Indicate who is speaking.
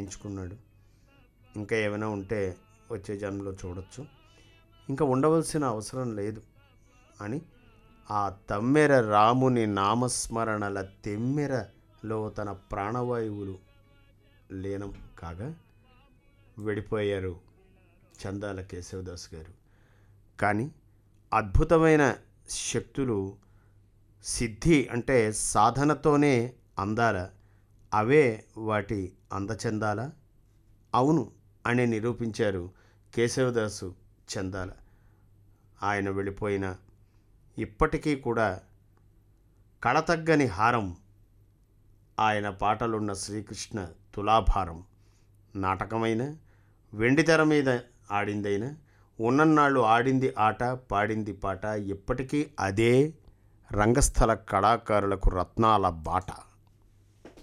Speaker 1: చేయించుకున్నాడు ఇంకా ఏమైనా ఉంటే వచ్చే జన్మలో చూడొచ్చు ఇంకా ఉండవలసిన అవసరం లేదు అని ఆ తమ్మెర రాముని నామస్మరణల తెమ్మెరలో తన ప్రాణవాయువులు లీనం కాగా వెళ్ళిపోయారు చందాల కేశవదాస్ గారు కానీ అద్భుతమైన శక్తులు సిద్ధి అంటే సాధనతోనే అందాల అవే వాటి అందచందాల అవును అని నిరూపించారు కేశవదాసు చందాల ఆయన వెళ్ళిపోయిన ఇప్పటికీ కూడా కళతగ్గని హారం ఆయన పాటలున్న శ్రీకృష్ణ తులాభారం నాటకమైన వెండితెర మీద ఆడిందైనా ఉన్నన్నాళ్ళు ఆడింది ఆట పాడింది పాట ఇప్పటికీ అదే రంగస్థల కళాకారులకు రత్నాల బాట